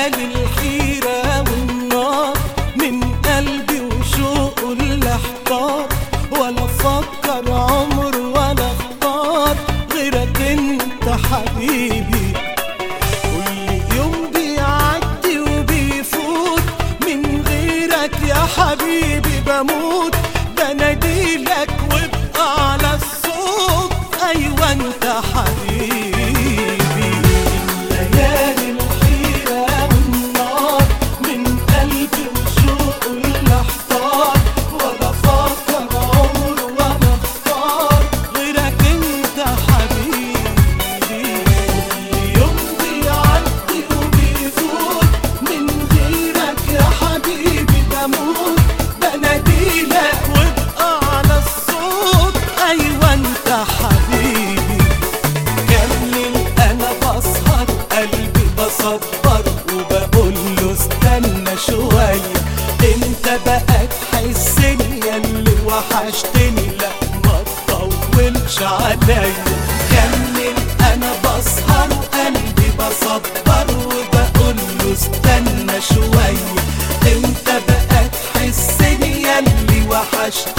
ليالي الحيرة والنار من قلبي وشوقه اللي احتار ولا افكر عمر ولا اختار غيرك انت حبيبي كل يوم بيعدي وبيفوت من غيرك يا حبيبي بموت بناديلك وابقى على الصوت ايوه انت حبيبي ليالي الحيرة والنار من قلبي وشوقه اللي احتار ولا فكر عمر ولا اختار غيرك انت حبيبي يوم بيعدي وبيفوت من غيرك يا حبيبي بموت بناديلك وابقى على الصوت ايوه انت حبيبي كمل انا بسهر قلبي بصبر وبقول له استنى شوية انت بقى تحسني ياللي وحشتني لا ما تطولش عليا كمل انا بسهر قلبي بصبر وبقول له استنى شوية انت بقى تحسني ياللي وحشتني